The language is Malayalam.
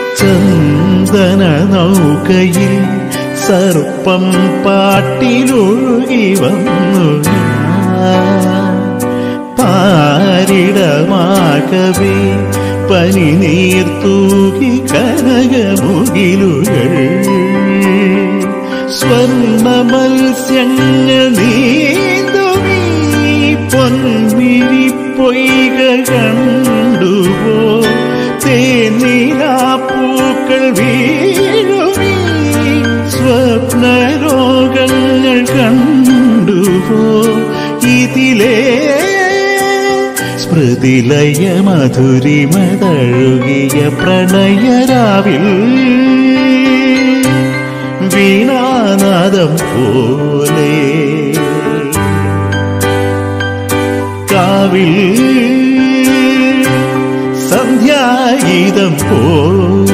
ചന്ദന നൗകയിൽ സർപ്പം പാട്ടിലൊഴുകി വന്നു ഞാൻ. പാരിടമാകവേ പനി നീർത്തൂകി കനകമുകിലുകൾ സ്വർണ്ണ മത്സ്യങ്ങൾ നീന്തുമീ പൊന്മിഴി പൊയ്ക കണ്ടുപോ തേനീരാപ്പൂക്കൾ വീഴുമീ സ്വപ്നരോഗങ്ങൾ കണ്ടുപോ ഇതിലേ സ്മൃതിലയ മധുരിമതഴുകിയ പ്രണയരാവിൽ വീണാനാദം പോലെ കാവിൽ സന്ധ്യാഗീതം പോലെ